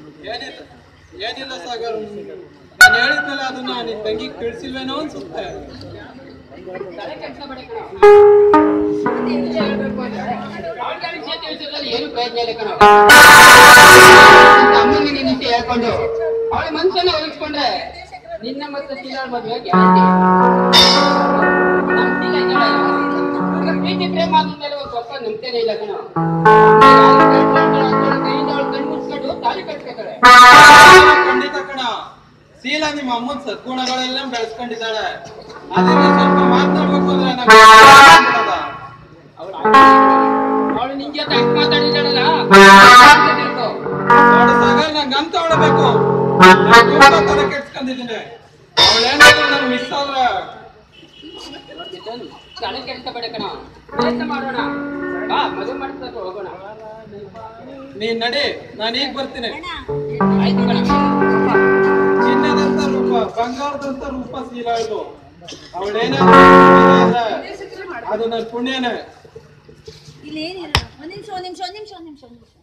ಏನಿಲ್ಲ ಏನಿಲ್ಲ ಸಾಗರ್ ನಾನು ಹೇಳಿದ್ಮೇಲೆ ಅದನ್ನ ನಿನ್ ತಂಗಿಗೆ ತಿಳಿಸಿಲ್ವೇನೋ ಅನ್ಸುತ್ತೆ ತಲೆ ಕೆಡ್ಸ್ಕೊಬೇಡ ಕಣೋ. ನಿಜ ಹೇಳ್ಬೇಕು ಅಂದ್ರೆ, ಅವ್ಳ್ಗೆ ವಿಷಯ ತಿಳಿಸೋದ್ರಲ್ಲಿ ಏನು ಪ್ರಯತ್ನ ಇಲ್ಲ ಕಣೋ. ಅಂತ ಅಮ್ಮನಿಗೆ ನೀನ್ ಇಷ್ಟೇ ಹೇಳ್ಕೊಂಡು ಅವಳ ಮನ್ಸನ್ನ ಒಲಿಸ್ಕೊಂಡ್ರೆ ನಿನ್ನ ಮತ್ತೆ ಶೀಲಾಳ ಮದುವೆ ಗ್ಯಾರಂಟಿ ನಮ್ ಶೀಲ ಇದ್ದಾಳಲ್ಲ, ಅವ್ಳಿಗೆ ಪ್ರೀತಿ ಪ್ರೇಮ ಆದ್ಮೇಲೆ ಒಂದ್ ಸ್ವಲ್ಪ ನಂಬ್ತೇನೆ ಇಲ್ಲ ಕಣೋ ಕೈಯಿಂದ ಅವಳು ಕಣ್ಣು ಮುಚ್ಕೊಂಡು ತಾಳಿ ಕಟ್ಬೇಕಾರೆ ಖಂಡಿತ ಕಣ ಶೀಲ ನಿಮ್ಮ ಅಮ್ಮನ ಸದ್ಗುಣಗಳೆಲ್ಲ ಬೆಳೆಸ್ಕೊಂಡಿದ್ದಾಳೆ ಅದನ್ನ ಸ್ವಲ್ಪ ಮಾತಾಡ್ಬೇಕು ಅಂದ್ರೆ ನಂಗೆ ಗೊತ್ತಾಗ್ಬಿಡಲ್ಲ. ಅವಳು ನಿನ್ ಜೊತೆ ಅಷ್ಟು ಮಾತಾಡಿದಾಳಲ್ಲ ತಿಳ್ಕೊ. ನೋಡು ಸಾಗರ್ ನಂಗೆ ಅಂತ ಹೊಡಬೇಕು ನಾನ್ ತುಂಬಾ ತಲೆ ಕೆಡ್ಸ್ಕೊಂಡಿದ್ದೀನಿ ಅವಳೇನಾದ್ರು ನಂಗೆ ಮಿಸ್ ಆದ್ರೆ ಮಿಥುನ್, ತಲೆ ಕೆಡಿಸ್ಕೋಬೇಡ ಕಣ ಪ್ರಯತ್ನ ಮಾಡೋಣ ಬಾ ಮದುವೆ ಮಾಡಿಸ್ಬೇಕು ಹೋಗೋಣ ನೀನ್ ನಡಿ ನಾನು ಈಗ ಬರ್ತೀನಿ ಆಯ್ತು ಕಣ ಚಿನ್ನದಂತ ರೂಪ ಬಂಗಾರದಂತ ರೂಪ ಶೀಲ ಇದು ಅವಳೇನಾದ್ರು ಅದು ನನ್ನ ಪುಣ್ಯನೇ ಇಲ್ಲಿ ಏನಿಲ್ಲ ಒಂದ್ ನಿಮಿಷ ಒಂದ್ ನಿಮಿಷ ಒಂದ್ ನಿಮಿಷ ಒಂದ್ ನಿಮಿಷ ಒಂದ್ ನಿಮಿಷ